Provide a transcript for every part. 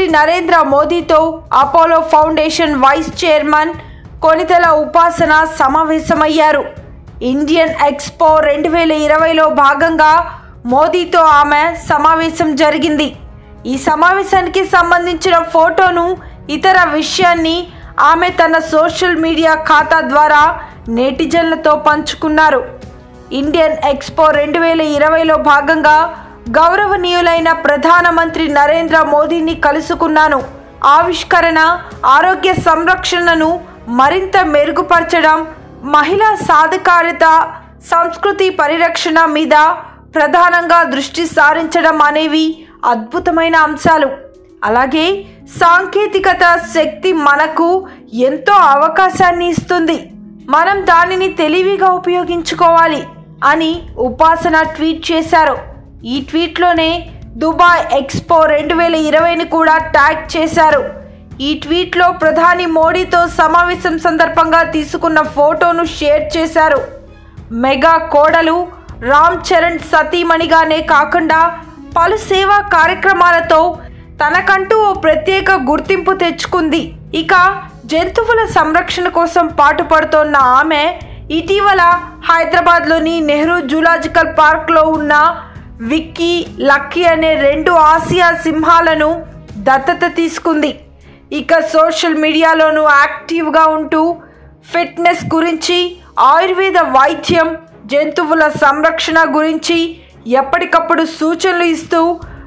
నరేంద్ర మోదీతో Apollo foundation vice chairman Konidela Upasana సమావేశమయ్యారు Indian expo రెండు వేల ఇరవైలో భాగంగా మోదీతో ఆమె సమావేశం జరిగింది ఈ సమావేశానికి సంబంధించిన ఫోటోను ఇతర విషయాన్ని ఆమె తన సోషల్ మీడియా ఖాతా ద్వారా నెటిజన్లతో పంచుకున్నారు ఇండియన్ ఎక్స్పో రెండు వేల ఇరవైలో భాగంగా గౌరవనీయులైన ప్రధానమంత్రి నరేంద్ర మోదీని కలుసుకున్నాను ఆవిష్కరణ ఆరోగ్య సంరక్షణను మరింత మెరుగుపరచడం మహిళా సాధికారిత సంస్కృతి పరిరక్షణ మీద ప్రధానంగా దృష్టి సారించడం అనేవి అద్భుతమైన అంశాలు అలాగే సాంకేతికత శక్తి మనకు ఎంతో అవకాశాన్ని ఇస్తుంది మనం దానిని తెలివిగా ఉపయోగించుకోవాలి అని ఉపాసన ట్వీట్ చేశారు ఈ ట్వీట్లోనే దుబాయ్ ఎక్స్పో రెండు వేల ఇరవైని కూడా ట్యాగ్ చేశారు ఈ ట్వీట్లో ప్రధాని మోడీతో సమావేశం సందర్భంగా తీసుకున్న ఫోటోను షేర్ చేశారు మెగా కోడలు రామ్ చరణ్ సతీమణిగానే కాకుండా పలు సేవా కార్యక్రమాలతో తనకంటూ ఓ ప్రత్యేక గుర్తింపు తెచ్చుకుంది ఇక జంతువుల సంరక్షణ కోసం పాటుపడుతోన్న ఆమె ఇటీవల హైదరాబాద్లోని నెహ్రూ జూలాజికల్ పార్క్లో ఉన్న విక్కీ లక్కీ అనే రెండు ఆసియా సింహాలను దత్తత తీసుకుంది ఇక సోషల్ మీడియాలోనూ యాక్టివ్గా ఉంటూ ఫిట్నెస్ గురించి ఆయుర్వేద వైద్యం జంతువుల సంరక్షణ గురించి ఎప్పటికప్పుడు సూచనలు ఇస్తూ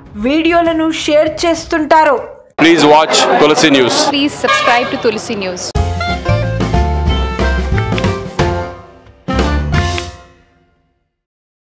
వీడియోలను షేర్ చేస్తుంటారు Please watch Tulsi News. Please subscribe to Tulsi News.